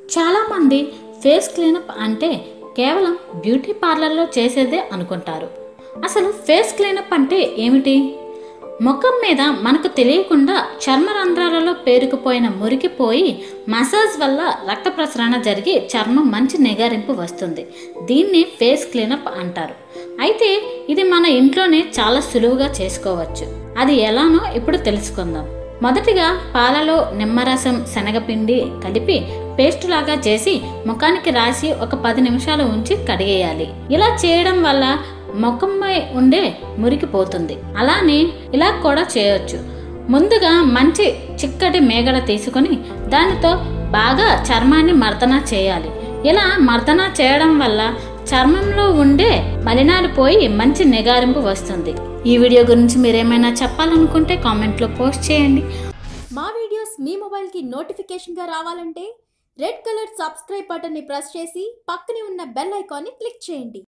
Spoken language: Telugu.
చాలామంది ఫేస్ క్లీనప్ అంటే కేవలం బ్యూటీ పార్లర్లో చేసేదే అనుకుంటారు అసలు ఫేస్ క్లీనప్ అంటే ఏమిటి ముఖం మీద మనకు తెలియకుండా చర్మ రంధ్రాలలో పేరుకుపోయిన మురికిపోయి మసాజ్ వల్ల రక్త ప్రసరణ జరిగి చర్మం మంచి నిగారింపు వస్తుంది దీన్ని ఫేస్ క్లీనప్ అంటారు అయితే ఇది మన ఇంట్లోనే చాలా సులువుగా చేసుకోవచ్చు అది ఎలానో ఇప్పుడు తెలుసుకుందాం మొదటిగా పాలలో నిమ్మరసం శనగపిండి కలిపి పేస్ట్ లాగా చేసి ముఖానికి రాసి ఒక పది నిమిషాలు ఉంచి కడిగేయాలి ఇలా చేయడం వల్ల ముఖంపై ఉండే మురికిపోతుంది అలానే ఇలా కూడా చేయొచ్చు ముందుగా మంచి చిక్కటి మేగడ తీసుకొని దానితో బాగా చర్మాన్ని మర్దన చేయాలి ఇలా మర్దన చేయడం వల్ల చర్మంలో ఉండే మలినాలు పోయి మంచి నిగారింపు వస్తుంది ఈ వీడియో గురించి మీరేమైనా చెప్పాలనుకుంటే కామెంట్లో పోస్ట్ చేయండి మా వీడియోస్ మీ మొబైల్కి నోటిఫికేషన్గా రావాలంటే రెడ్ కలర్ సబ్స్క్రైబ్ బటన్ని ప్రెస్ చేసి పక్కనే ఉన్న బెల్ ఐకాన్ని క్లిక్ చేయండి